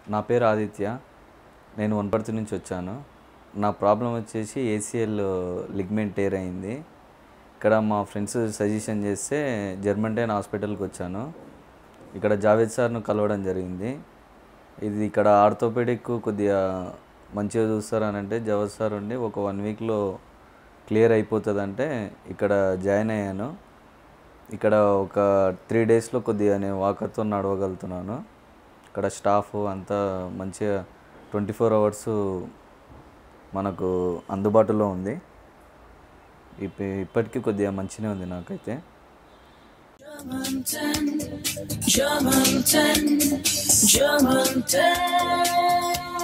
నా పేరు ఆదిత్య నేను వనపర్తి నుంచి వచ్చాను నా ప్రాబ్లం వచ్చేసి ఏసీఎల్ లిగ్మెంట్ టేర్ అయింది ఇక్కడ మా ఫ్రెండ్స్ సజెషన్ చేస్తే జర్మంటైన్ హాస్పిటల్కి వచ్చాను ఇక్కడ జావేద్ సార్ను కలవడం జరిగింది ఇది ఇక్కడ ఆర్థోపెడిక్ కొద్దిగా మంచిగా చూస్తారని అంటే జవద్ సార్ ఉండి ఒక వన్ వీక్లో క్లియర్ అయిపోతుంది అంటే ఇక్కడ జాయిన్ అయ్యాను ఇక్కడ ఒక త్రీ డేస్లో కొద్దిగా నేను వాకర్తో నడవగలుగుతున్నాను ఇక్కడ స్టాఫ్ అంతా మంచిగా ట్వంటీ ఫోర్ అవర్స్ మనకు అందుబాటులో ఉంది ఇప్ప- ఇప్పటికీ కొద్దిగా మంచిగా ఉంది నాకైతే German 10, German 10, German 10.